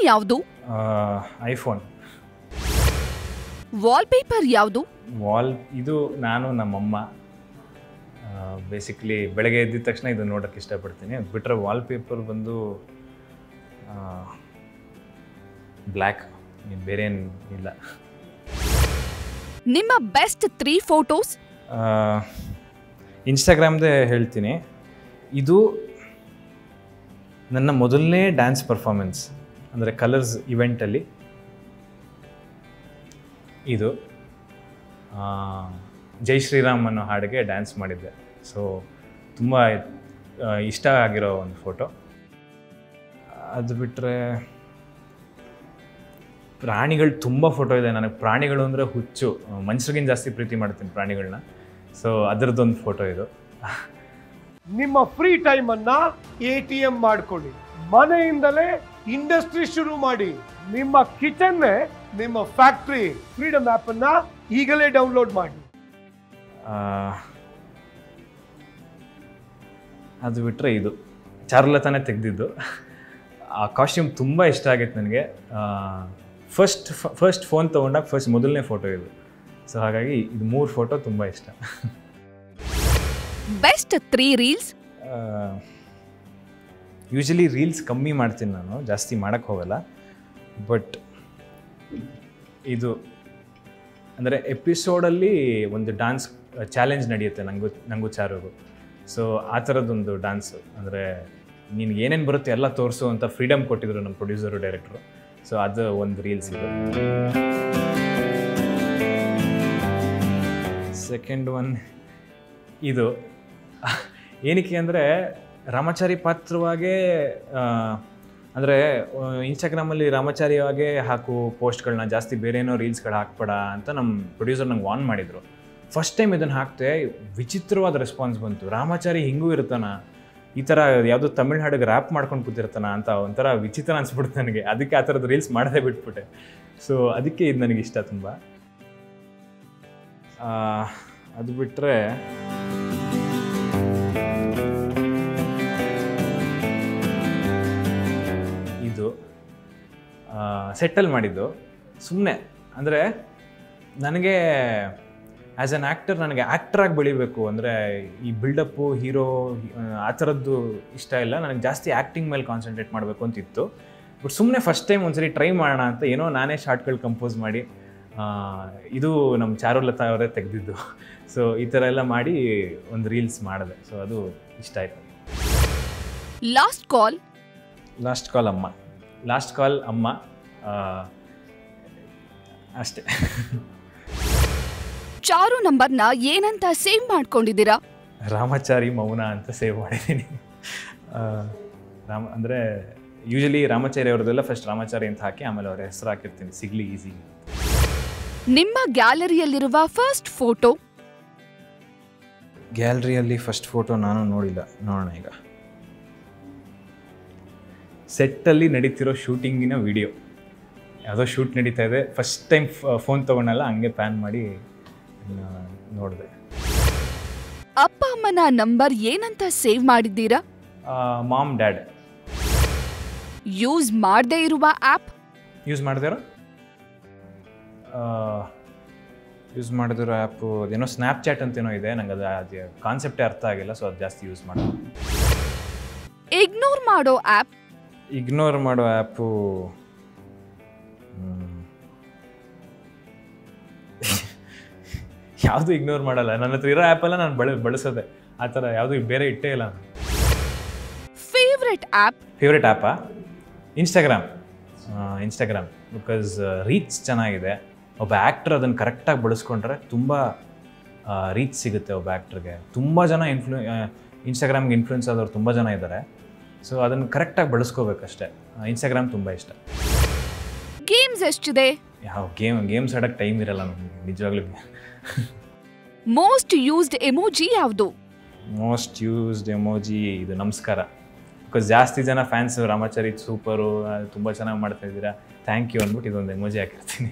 ಯಾವುದು iPhone wallpaper ಯಾವುದು wall ಇದು ನಾನು ನಮ್ಮಮ್ಮ ಬೇಸಿಕ್ಲಿ ಬೆಳಗ್ಗೆ ಎದ್ದಿದ ತಕ್ಷಣ ಇದು ನೋಡೋಕ್ಕೆ ಇಷ್ಟಪಡ್ತೀನಿ ಅದು ಬಿಟ್ಟರೆ ವಾಲ್ಪೇಪರ್ ಬಂದು ಬ್ಲ್ಯಾಕ್ ಬೇರೆ ಏನು ಇಲ್ಲ ನಿಮ್ಮ ಬೆಸ್ಟ್ ತ್ರೀ ಫೋಟೋಸ್ ಇನ್ಸ್ಟಾಗ್ರಾಮ್ದೇ ಹೇಳ್ತೀನಿ ಇದು ನನ್ನ ಮೊದಲನೇ ಡ್ಯಾನ್ಸ್ ಪರ್ಫಾರ್ಮೆನ್ಸ್ ಅಂದರೆ ಕಲರ್ಸ್ ಇವೆಂಟಲ್ಲಿ ಇದು ಆ, ಜೈ ಶ್ರೀರಾಮ್ ಅನ್ನೋ ಹಾಡಿಗೆ ಡ್ಯಾನ್ಸ್ ಮಾಡಿದ್ದೆ ಸೊ ತುಂಬ ಆ, ಇಷ್ಟ ಆಗಿರೋ ಒಂದು ಫೋಟೋ ಅದು ಬಿಟ್ಟರೆ ಪ್ರಾಣಿಗಳು ತುಂಬ ಫೋಟೋ ಇದೆ ನನಗೆ ಪ್ರಾಣಿಗಳು ಅಂದರೆ ಹುಚ್ಚು ಮನುಷ್ಯರಿಗಿಂತ ಜಾಸ್ತಿ ಪ್ರೀತಿ ಮಾಡ್ತೀನಿ ಪ್ರಾಣಿಗಳನ್ನ ಸೊ ಅದರದ್ದೊಂದು ಫೋಟೋ ಇದು ನಿಮ್ಮ ಫ್ರೀ ಟೈಮ್ ಅನ್ನ ಎ ಟಿ ಎಂ ಮಾಡ್ಕೊಳ್ಳಿ ಮನೆಯಿಂದಲೇ ಇಂಡಸ್ಟ್ರಿ ಶುರು ಮಾಡಿ ನಿಮ್ಮ ಕಿಚನ್ ನಿಮ್ಮ ಫ್ಯಾಕ್ಟ್ರಿ ಫ್ರೀಡಮ್ ಆಪ್ ಅನ್ನ ಈಗಲೇ ಡೌನ್ಲೋಡ್ ಮಾಡಿ ಆ, ಅದು ಬಿಟ್ಟರೆ ಇದು ಚಾರುಲತಾನೇ ತೆಗೆದಿದ್ದು ಆ ಕಾಸ್ಟ್ಯೂಮ್ ತುಂಬ ಇಷ್ಟ ಆಗಿತ್ತು ನನಗೆ ಫಸ್ಟ್ ಫಸ್ಟ್ ಫೋನ್ ತೊಗೊಂಡಾಗ ಫಸ್ಟ್ ಮೊದಲನೇ ಫೋಟೋ ಇದು ಸೊ ಹಾಗಾಗಿ ಇದು ಮೂರು ಫೋಟೋ ತುಂಬ ಇಷ್ಟ best three reels usually reels ಕಮ್ಮಿ ಮಾಡ್ತೀನಿ ನಾನು ಜಾಸ್ತಿ ಮಾಡೋಕ್ಕೆ ಹೋಗಲ್ಲ ಬಟ್ ಇದು ಅಂದರೆ ಎಪಿಸೋಡಲ್ಲಿ ಒಂದು ಡಾನ್ಸ್ ಚಾಲೆಂಜ್ ನಡೆಯುತ್ತೆ ನನಗೂ ನನಗೂ ಚಾರುಗೂ ಸೊ ಆ ಥರದ್ದೊಂದು ಡಾನ್ಸು ಅಂದರೆ ನಿನ್ಗೆ ಏನೇನು ಬರುತ್ತೆ ಎಲ್ಲ ತೋರಿಸು ಅಂತ ಫ್ರೀಡಮ್ ಕೊಟ್ಟಿದ್ರು ನಮ್ಮ ಪ್ರೊಡ್ಯೂಸರು ಡೈರೆಕ್ಟ್ರು ಸೊ ಅದು ಒಂದು ರೀಲ್ಸ್ ಇದು ಸೆಕೆಂಡ್ ಒನ್ ಇದು ಏನಕ್ಕೆ ಅಂದರೆ ರಾಮಾಚಾರಿ ಪಾತ್ರವಾಗೇ ಅಂದರೆ ಇನ್ಸ್ಟಾಗ್ರಾಮಲ್ಲಿ ರಾಮಾಚಾರಿಯಾಗೆ ಹಾಕು ಪೋಸ್ಟ್ಗಳನ್ನ ಜಾಸ್ತಿ ಬೇರೆ ಏನೋ ರೀಲ್ಸ್ಗಳು ಹಾಕ್ಬೇಡ ಅಂತ ನಮ್ಮ ಪ್ರೊಡ್ಯೂಸರ್ ನಂಗೆ ವಾರ್ನ್ ಮಾಡಿದರು ಫಸ್ಟ್ ಟೈಮ್ ಇದನ್ನು ಹಾಕ್ತೆ ವಿಚಿತ್ರವಾದ ರೆಸ್ಪಾನ್ಸ್ ಬಂತು ರಾಮಾಚಾರಿ ಹಿಂಗೂ ಇರ್ತಾನ ಈ ಥರ ಯಾವುದೋ ತಮಿಳ್ ಹಾಡಿಗೆ ರ್ಯಾಪ್ ಮಾಡ್ಕೊಂಡು ಕೂತಿರ್ತಾನ ಅಂತ ಒಂಥರ ವಿಚಿತ್ರ ಅನ್ಸ್ಬಿಡ್ತು ನನಗೆ ಅದಕ್ಕೆ ಆ ಥರದ್ದು ರೀಲ್ಸ್ ಮಾಡದೆ ಬಿಟ್ಬಿಟ್ಟೆ ಸೊ ಅದಕ್ಕೆ ಇದು ನನಗೆ ಇಷ್ಟ ತುಂಬ ಆ, ಅದು ಬಿಟ್ಟರೆ ಇದು ಸೆಟಲ್ ಮಾಡಿದ್ದು ಸುಮ್ಮನೆ ಅಂದರೆ ನನಗೆ ಆ್ಯಸ್ ಅನ್ ಆ್ಯಕ್ಟರ್ ನನಗೆ ಆ್ಯಕ್ಟ್ರಾಗಿ ಬೆಳಿಬೇಕು ಅಂದರೆ ಈ ಬಿಲ್ಡಪ್ಪು ಹೀರೋ ಆ ಥರದ್ದು ಇಷ್ಟ ಇಲ್ಲ ನನಗೆ ಜಾಸ್ತಿ ಆ್ಯಕ್ಟಿಂಗ್ ಮೇಲೆ ಕಾನ್ಸಂಟ್ರೇಟ್ ಮಾಡಬೇಕು ಅಂತಿತ್ತು ಬಟ್ ಸುಮ್ಮನೆ ಫಸ್ಟ್ ಟೈಮ್ ಒಂದ್ಸರಿ ಟ್ರೈ ಮಾಡೋಣ ಅಂತ ಏನೋ ನಾನೇ ಶಾರ್ಟ್ಗಳು ಕಂಪೋಸ್ ಮಾಡಿ ಆ, ಇದು ನಮ್ಮ ಚಾರುಲತಾ ಅವರೇ ತೆಗೆದಿದ್ದು ಸೊ ಈ ಥರ ಎಲ್ಲ ಮಾಡಿ ಒಂದು ರೀಲ್ಸ್ ಮಾಡಿದೆ ಸೊ ಅದು ಇಷ್ಟ ಆಯ್ತು ಲಾಸ್ಟ್ ಕಾಲ್ ಲಾಸ್ಟ್ ಕಾಲ್ ಅಮ್ಮ ಲಾಸ್ಟ್ ಕಾಲ್ ಅಮ್ಮ ಆ, ಅಷ್ಟೇ ಚಾರು ನಂಬರ್ನ ಏನಂತ ಸೇವ್ ಮಾಡ್ಕೊಂಡಿದ್ದೀರಾ ರಾಮಾಚಾರಿ ಮೌನ ಅಂತ ಸೇವ್ ಮಾಡಿದ್ದೀನಿ ಆ, ರಾಮ ಅಂದರೆ ಯೂಶಲಿ ರಾಮಾಚಾರಿ ಅವ್ರದ್ದೆಲ್ಲ ಫಸ್ಟ್ ರಾಮಾಚಾರಿ ಅಂತ ಹಾಕಿ ಆಮೇಲೆ ಅವ್ರ ಹೆಸರು ಹಾಕಿರ್ತೀನಿ ಸಿಗ್ಲಿ ಈಸಿ ನಿಮ್ಮ ಗ್ಯಾಲರಿಯಲ್ಲಿರುವ ಫಸ್ಟ್ ಫೋಟೋ ಗ್ಯಾಲರಿಯಲ್ಲಿ ಫಸ್ಟ್ ಫೋಟೋ ನಾನು ನೋಡಿಲ್ಲ ನೋಡೋಣ ಈಗ ಸೆಟ್ಟಲ್ಲಿ ನಡೀತಿರೋ ಶೂಟಿಂಗಿನ ವಿಡಿಯೋ ಯಾವುದೋ ಶೂಟ್ ನಡೀತಾ ಇದೆ ಫಸ್ಟ್ ಟೈಮ್ ಫೋನ್ ತೊಗೊಂಡಲ್ಲ ಹಂಗೆ ಪ್ಯಾನ್ ಮಾಡಿ ನೋಡಿದೆ ಅಪ್ಪ ಅಮ್ಮನ ನಂಬರ್ ಏನಂತ ಸೇವ್ ಮಾಡಿದ್ದೀರಾ ಮಾಮ್ ಡ್ಯಾಡ್ ಯೂಸ್ ಮಾಡದೇ ಇರುವ ಆಪ್ ಯೂಸ್ ಮಾಡಿದಿರೋ ಯೂಸ್ ಮಾಡಿದಿರೋ ಆ್ಯಪು ಅದೇನೋ ಸ್ನ್ಯಾಪ್ಚಾಟ್ ಅಂತೇನೋ ಇದೆ ನಂಗೆ ಅದು ಅದು ಕಾನ್ಸೆಪ್ಟೇ ಅರ್ಥ ಆಗಿಲ್ಲ ಸೊ ಅದು ಜಾಸ್ತಿ ಯೂಸ್ ಮಾಡೋದು ಇಗ್ನೋರ್ ಮಾಡೋ ಆಪ್ ಇಗ್ನೋರ್ ಮಾಡೋ ಆ್ಯಪು ಯಾವುದು ಇಗ್ನೋರ್ ಮಾಡಲ್ಲ ನನ್ನ ಹತ್ರ ಇರೋ ಆ್ಯಪೆಲ್ಲ ನಾನು ಬಳ ಬಳಸೋದೆ ಆ ಥರ ಯಾವುದು ಬೇರೆ ಇಟ್ಟೇ ಇಲ್ಲ ನಾನು ಫೇವ್ರೆಟ್ ಆಪ್ ಫೇವ್ರೆಟ್ ಆ್ಯಪಾ ಇನ್ಸ್ಟಾಗ್ರಾಮ್ ಇನ್ಸ್ಟಾಗ್ರಾಮ್ ಬಿಕಾಸ್ ರೀಚ್ ಚೆನ್ನಾಗಿದೆ ಒಬ್ಬ ಆ್ಯಕ್ಟರ್ ಅದನ್ನು ಕರೆಕ್ಟಾಗಿ ಬಳಸ್ಕೊಂಡ್ರೆ ತುಂಬ ರೀಚ್ ಸಿಗುತ್ತೆ ಒಬ್ಬ ಆ್ಯಕ್ಟ್ರಿಗೆ ತುಂಬ ಜನ ಇನ್ಫ್ಲೂ ಇನ್ಸ್ಟಾಗ್ರಾಮ್ಗೆ ಇನ್ಫ್ಲೂಯೆನ್ಸ್ ಆದವ್ರು ತುಂಬ ಜನ ಇದ್ದಾರೆ ಸೊ ಅದನ್ನು ಕರೆಕ್ಟಾಗಿ ಬಳಸ್ಕೋಬೇಕಷ್ಟೇ ಇನ್ಸ್ಟಾಗ್ರಾಮ್ ತುಂಬ ಇಷ್ಟ ಗೇಮ್ಸ್ ಎಷ್ಟಿದೆ ಯಾವ ಗೇಮ್ ಗೇಮ್ಸ್ ಆಡೋಕ್ಕೆ ಟೈಮ್ ಇರಲ್ಲ ನಮಗೆ ನಿಜವಾಗ್ಲೂ ಮೋಸ್ಟ್ ಯೂಸ್ಡ್ ಎಮೋಜಿ ಯಾವುದು ಮೋಸ್ಟ್ ಯೂಸ್ಡ್ ಎಮೋಜಿ ಇದು ನಮಸ್ಕಾರ ಬಿಕಾಸ್ ಜಾಸ್ತಿ ಜನ ಫ್ಯಾನ್ಸ್ ರಾಮಾಚಾರಿ ಸೂಪರು ತುಂಬ ಚೆನ್ನಾಗಿ ಮಾಡ್ತಾ ಇದ್ದೀರಾ ಥ್ಯಾಂಕ್ ಯು ಅಂದ್ಬಿಟ್ಟು ಇದೊಂದು ಎಮೋಜಿ ಹಾಕಿರ್ತೀನಿ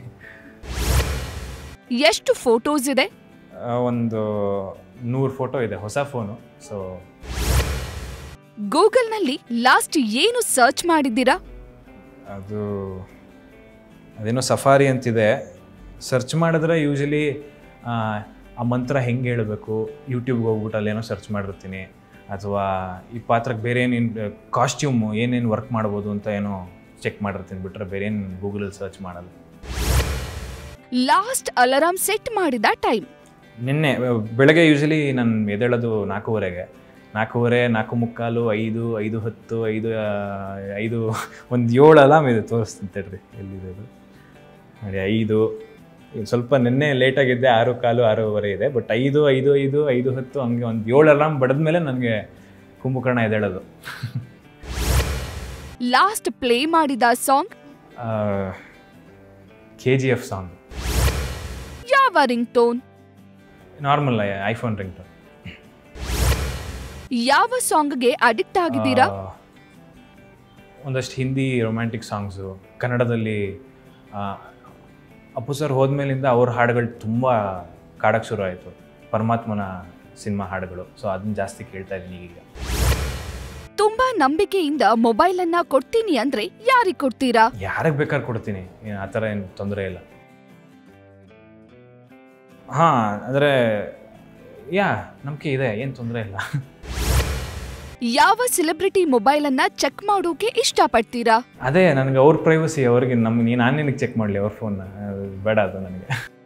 ಎಷ್ಟು ಫೋಟೋಸ್ ಇದೆ ಆ, ಒಂದು ನೂರು ಫೋಟೋ ಇದೆ ಹೊಸ ಫೋನು ಸೊ ಗೂಗಲ್ನಲ್ಲಿ ಲಾಸ್ಟ್ ಏನು ಸರ್ಚ್ ಮಾಡಿದ್ದೀರಾ ಅದು ಅದೇನೋ ಸಫಾರಿ ಅಂತಿದೆ ಸರ್ಚ್ ಮಾಡಿದ್ರೆ ಯೂಶಲಿ ಆ ಮಂತ್ರ ಹೆಂಗೆ ಹೇಳಬೇಕು ಯೂಟ್ಯೂಬ್ಗೆ ಹೋಗ್ಬಿಟ್ಟು ಅಲ್ಲೇನೋ ಸರ್ಚ್ ಮಾಡಿರ್ತೀನಿ ಅಥವಾ ಈ ಪಾತ್ರಕ್ಕೆ ಬೇರೆ ಏನೇನು ಕಾಸ್ಟ್ಯೂಮು ಏನೇನು ವರ್ಕ್ ಮಾಡ್ಬೋದು ಅಂತ ಏನೋ ಚೆಕ್ ಮಾಡಿರ್ತೀನಿ ಬಿಟ್ರೆ ಬೇರೆ ಏನು ಗೂಗಲಲ್ಲಿ ಸರ್ಚ್ ಮಾಡಲ್ಲ ಲಾಸ್ಟ್ ಅಲಾರಾಮ್ ಸೆಟ್ ಮಾಡಿದ ಟೈಮ್ ನಿನ್ನೆ ಅಹ್, ಬೆಳಗ್ಗೆ ಯೂಶಲಿ ನಾನು ಎದ್ದೇಳೋದು ನಾಲ್ಕೂವರೆಗೆ ನಾಲ್ಕೂವರೆ ನಾಲ್ಕು ಮುಕ್ಕಾಲು ಐದು ಐದು ಹತ್ತು ಐದು ಆ, ಐದು ಒಂದು ಏಳು ಅಲಾಮ್ ಇದೆ ತೋರಿಸ್ತೀನಿ ತಡ್ರಿ ಎಲ್ಲಿದೆ ಅದು ನೋಡಿ ಐದು ಇದು ಸ್ವಲ್ಪ ನಿನ್ನೆ ಲೇಟಾಗಿದ್ದೆ ಆರು ಕಾಲು ಆರೂವರೆ ಇದೆ ಬಟ್ ಐದು ಐದು ಐದು ಐದು ಹತ್ತು ಹಂಗೆ ಒಂದು ಏಳು ಅಲಾಮ್ ಬಡಿದ್ಮೇಲೆ ನನಗೆ ಕುಂಭಕರ್ಣ ಎದ್ದೇಳೋದು ಲಾಸ್ಟ್ ಪ್ಲೇ ಮಾಡಿದ song K G F song ಯಾವ ringtone normal iPhone ringtone ಯಾವ ಸಾಂಗ್ಗೆ ಅಡಿಕ್ಟ್ ಆಗಿದ್ದೀರಾ ಆ, ಒಂದಷ್ಟು ಹಿಂದಿ ರೊಮ್ಯಾಂಟಿಕ್ ಸಾಂಗ್ಸು ಕನ್ನಡದಲ್ಲಿ ಆ, ಅಪ್ಪು ಸರ್ ಹೋದ್ಮೇಲಿಂದ ಅವ್ರ ಹಾಡುಗಳು ತುಂಬ ಕಾಡಕ್ಕೆ ಶುರು ಆಯಿತು ಪರಮಾತ್ಮನ ಸಿನಿಮಾ ಹಾಡುಗಳು ಸೊ ಅದನ್ನ ಜಾಸ್ತಿ ಕೇಳ್ತಾ ಇದ್ದೀನಿ ಈಗ ತುಂಬಾ ನಂಬಿಕೆಯಿಂದ ಮೊಬೈಲ್ ಅನ್ನ ಕೊಡ್ತೀನಿ ಅಂದ್ರೆ ಯಾರಿಗ್ ಕೊಡ್ತೀರಾ ಯಾರಿಗೆ ಬೇಕಾದ್ರೆ ಕೊಡ್ತೀನಿ ಏನು ಆ ಥರ ಏನು ತೊಂದರೆ ಇಲ್ಲ ಹಾಂ ಅಂದರೆ ಯಾ ನಂಬಿಕೆ ಇದೆ ಏನು ತೊಂದರೆ ಇಲ್ಲ ಯಾವ ಸೆಲೆಬ್ರಿಟಿ ಮೊಬೈಲ್ ಅನ್ನ ಚೆಕ್ ಮಾಡೋಕೆ ಇಷ್ಟಪಡ್ತೀರಾ ಅದೇ ನನಗೆ ಅವ್ರ ಪ್ರೈವಸಿ ಅವ್ರಿಗೆ ನಮ್ಗೆ ನೀನು ನಾನು ನಿನಗೆ ಚೆಕ್ ಮಾಡಲಿ ಅವ್ರ ಫೋನ್ನ ಬೇಡ ಅದು ನನಗೆ